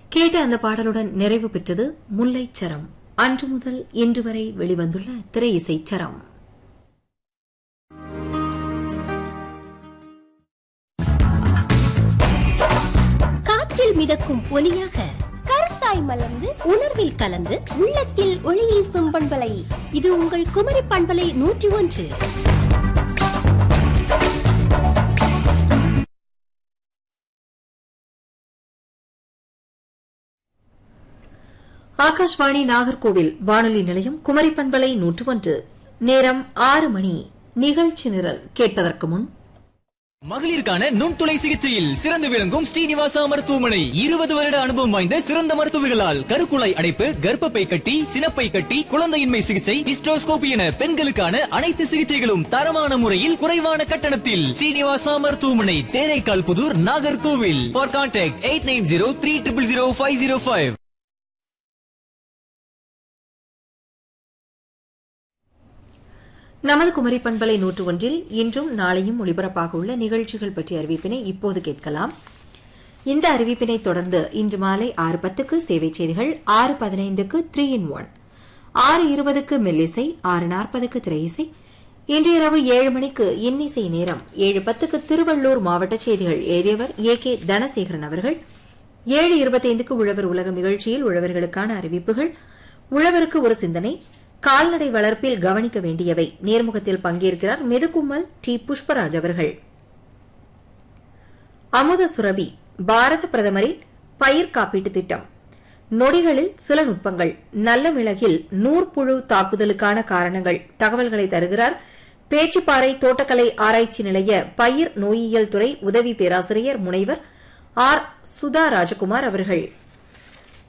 கேட்ட அந்த பாடலுடன் நிறைவு பெற்றது முல்லைச்சரம் அன்று முதல் இன்று வரை வெளிவந்துள்ள திரை இசைச்சரம் காற்றில் மிதக்கும் ஒலியாக கருத்தாய் மலர்ந்து உணர்வில் கலந்து உள்ளத்தில் ஒளி வீசும் பண்பலை இது உங்கள் குமரி பண்பலை நூற்றி ஒன்று ஆகாஷ்வாணி நாகர்கோவில் வானொலி நிலையம் குமரி பண்பலை நூற்று ஒன்று நேரம் ஆறு மணி நிகழ்ச்சி நிரல் கேட்பதற்கு முன் மகளிருக்கான நுண்துளை சிகிச்சையில் சிறந்து விளங்கும் ஸ்ரீனிவாசா மருத்துவமனை இருபது வருட அனுபவம் வாய்ந்த சிறந்த மருத்துவர்களால் கருக்குழாய் அடைப்பு கர்ப்பப்பை கட்டி சினப்பை கட்டி குழந்தையின்மை சிகிச்சை ஹிஸ்டோஸ்கோபி என பெண்களுக்கான அனைத்து சிகிச்சைகளும் தரமான முறையில் குறைவான கட்டணத்தில் ஸ்ரீனிவாசா மருத்துவமனை Theraikal Puthur Nagercoil for contact eight nine zero three triple zero five zero five நமது குமரி பண்பலை நூற்று ஒன்றில் இன்றும் நாளையும் ஒளிபரப்பாக உள்ள நிகழ்ச்சிகள் பற்றிய அறிவிப்பினை இப்போது கேட்கலாம் இந்த அறிவிப்பினை தொடர்ந்து இன்று மாலை ஆறு பத்துக்கு சேவை செய்திகள் ஆறு பதினைந்துக்கு த்ரீ இன் ஒன் ஆறு இருபதுக்கு மெல்லிசை ஆறு நாற்பதுக்கு திரையிசை இன்று இரவு ஏழு மணிக்கு இன்னிசை நேரம் ஏழு பத்துக்கு திருவள்ளூர் மாவட்ட செய்திகள் எழுதியவர் ஏ கே தனசேகரன் அவர்கள் ஏழு இருபத்தைந்துக்கு உழவர் உலகம் நிகழ்ச்சியில் உழவர்களுக்கான அறிவிப்புகள் உழவருக்கு ஒரு சிந்தனை கால்நடை வளர்ப்பில் கவனிக்க வேண்டியவை நேர்முகத்தில் பங்கேற்கிறார் மெதுக்கும்மல் டி புஷ்பராஜ் அவர்கள் அமுத சுரபி பாரத பிரதமரின் பயிர் காப்பீட்டு திட்டம் நொடிகளில் சில நுட்பங்கள் நல்ல மிளகில் நூற்புழு தாக்குதலுக்கான காரணங்கள் தகவல்களை தருகிறார் பேச்சுப்பாறை தோட்டக்கலை ஆராய்ச்சி நிலைய பயிர் நோயியல் துறை உதவி பேராசிரியர் முனைவர் ஆர் சுதா ராஜகுமார் அவர்கள்